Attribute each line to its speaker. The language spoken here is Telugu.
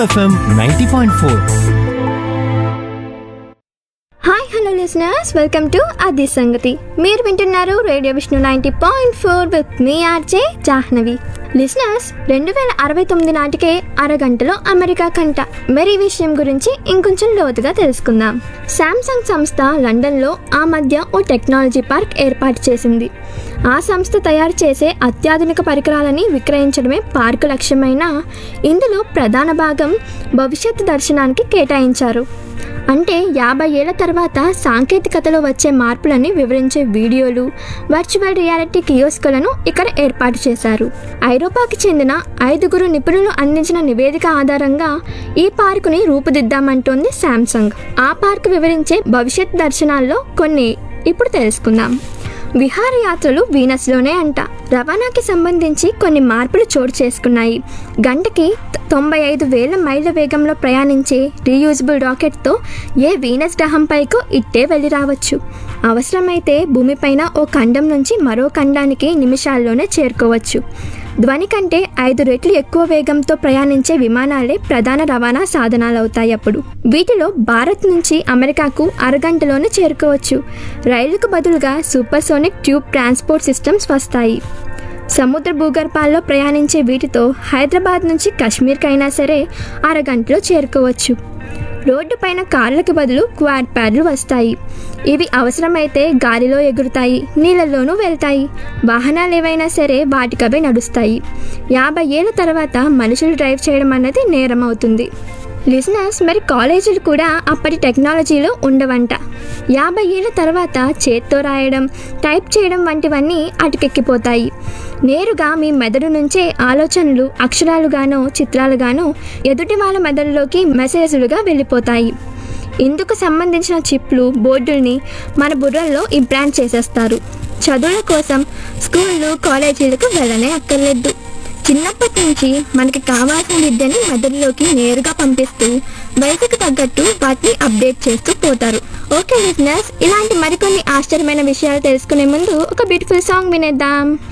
Speaker 1: FM ninety point four
Speaker 2: hi hello listeners welcome to అది సంగతి మీరు వింటున్నారు radio Vishnu ninety point four with మీ ఆర్జే జాహ్నవి లిసనర్స్ రెండు వేల అరవై తొమ్మిది నాటికే అరగంటలో అమెరికా కంట మరి ఈ విషయం గురించి ఇంకొంచెం లోతుగా తెలుసుకుందాం శాంసంగ్ సంస్థ లండన్లో ఆ మధ్య ఓ టెక్నాలజీ పార్క్ ఏర్పాటు చేసింది ఆ సంస్థ తయారు చేసే అత్యాధునిక పరికరాలని విక్రయించడమే పార్కు లక్ష్యమైన ఇందులో ప్రధాన భాగం భవిష్యత్తు దర్శనానికి కేటాయించారు అంటే యాభై ఏళ్ల తర్వాత సాంకేతికతలో వచ్చే మార్పులని వివరించే వీడియోలు వర్చువల్ రియాలిటీ కియోస్కులను ఇక్కడ ఏర్పాటు చేశారు ఐరోపాకి చెందిన ఐదుగురు నిపుణులు అందించిన నివేదిక ఆధారంగా ఈ పార్కుని రూపుదిద్దామంటోంది శాంసంగ్ ఆ పార్క్ వివరించే భవిష్యత్ దర్శనాల్లో కొన్ని ఇప్పుడు తెలుసుకుందాం విహారయాత్రలు వీనస్లోనే అంట రవాణాకి సంబంధించి కొన్ని మార్పులు చోటు చేసుకున్నాయి గంటకి త- తొంభై ఐదు వేల మైళ్ళ వేగంలో ప్రయాణించే రీయూజబుల్ రాకెట్తో ఏ వీనస్ గ్రహంపైకో ఇట్టే వెళ్ళి రావచ్చు అవసరమైతే భూమిపైన ఓ ఖండం నుంచి మరో ఖండానికి నిమిషాల్లోనే చేరుకోవచ్చు ధ్వని కంటే ఐదు రెట్లు ఎక్కువ వేగంతో ప్రయాణించే విమానాలే ప్రధాన రవాణా సాధనాలవుతాయి అప్పుడు వీటిలో భారత్ నుంచి అమెరికాకు అరగంటలోనే చేరుకోవచ్చు రైలుకు బదులుగా సూపర్సోనిక్ ట్యూబ్ ట్రాన్స్పోర్ట్ సిస్టమ్స్ వస్తాయి సముద్ర భూగర్భాల్లో ప్రయాణించే వీటితో హైదరాబాద్ నుంచి కాశ్మీర్కైనా సరే అరగంటలో చేరుకోవచ్చు రోడ్డు పైన కార్లకు బదులు క్వాడ్ ప్యాడ్లు వస్తాయి ఇవి అవసరమైతే గాలిలో ఎగురుతాయి నీళ్ళల్లోనూ వెళ్తాయి వాహనాలు ఏవైనా సరే వాటికవే నడుస్తాయి యాభై ఏళ్ళ తర్వాత మనుషులు డ్రైవ్ చేయడం అన్నది నేరం అవుతుంది లిజనర్స్ మరి కాలేజీలు కూడా అప్పటి టెక్నాలజీలో ఉండవంట యాభై ఏళ్ళ తర్వాత చేత్తో రాయడం టైప్ చేయడం వంటివన్నీ అటుకెక్కిపోతాయి నేరుగా మీ మెదడు నుంచే ఆలోచనలు అక్షరాలుగానో చిత్రాలుగానో ఎదుటి వాళ్ళ మెదడులోకి మెసేజ్లుగా వెళ్ళిపోతాయి ఇందుకు సంబంధించిన చిప్లు బోర్డుల్ని మన బుర్రల్లో ఇంప్లాంట్ చేసేస్తారు చదువుల కోసం స్కూళ్ళు కాలేజీలకు వెళ్ళనే అక్కర్లేదు చిన్నప్పటి నుంచి మనకి కావాల్సిన విద్యని మెదడులోకి నేరుగా పంపిస్తూ వయసుకు తగ్గట్టు వాటిని అప్డేట్ చేస్తూ పోతారు ఓకే లిజనర్స్ ఇలాంటి మరికొన్ని ఆశ్చర్యమైన విషయాలు తెలుసుకునే ముందు ఒక బ్యూటిఫుల్ సాంగ్ వినేద్దాం